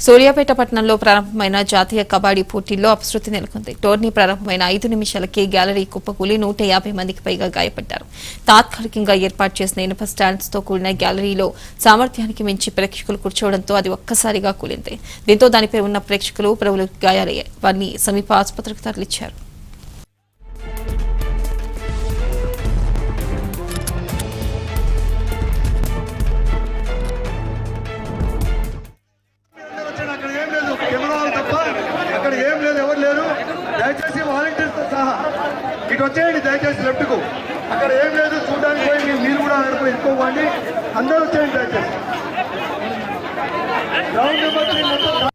సూర్యాపేట పట్టణంలో ప్రారంభమైన జాతీయ కబడ్డీ పోటీల్లో అపశృతి నెలకొంది టోర్నీ ప్రారంభమైన ఐదు నిమిషాలకే గ్యాలరీ కుప్పకూలి నూట యాభై మందికి పైగా గాయపడ్డారు తాత్కాలికంగా ఏర్పాటు చేసిన ఇనుప స్టాండ్స్ తో కూడిన గ్యాలరీలో సామర్థ్యానికి మించి ప్రేక్షకులు కూర్చోవడంతో అది ఒక్కసారిగా కూలింది దీంతో దానిపై ఉన్న ప్రేక్షకులు ప్రభులు గాయాలయ్యాయి వారిని సమీప ఆసుపత్రికి తరలించారు వచ్చాడు అక్కడ ఏం లేదు కెమెరా వాళ్ళు తప్ప అక్కడ ఏం లేదు ఎవరు లేరు దయచేసి వాలంటీర్స్ తో సహా ఇటు వచ్చేయండి దయచేసి లెఫ్ట్ కు అక్కడ ఏం లేదు చూడడానికి పోయి మీరు మీరు కూడా అక్కడ పోయి ఇరుక్కోకండి అందరూ వచ్చేయండి దయచేసి గ్రౌండ్ నెంబర్ త్రీ మొత్తం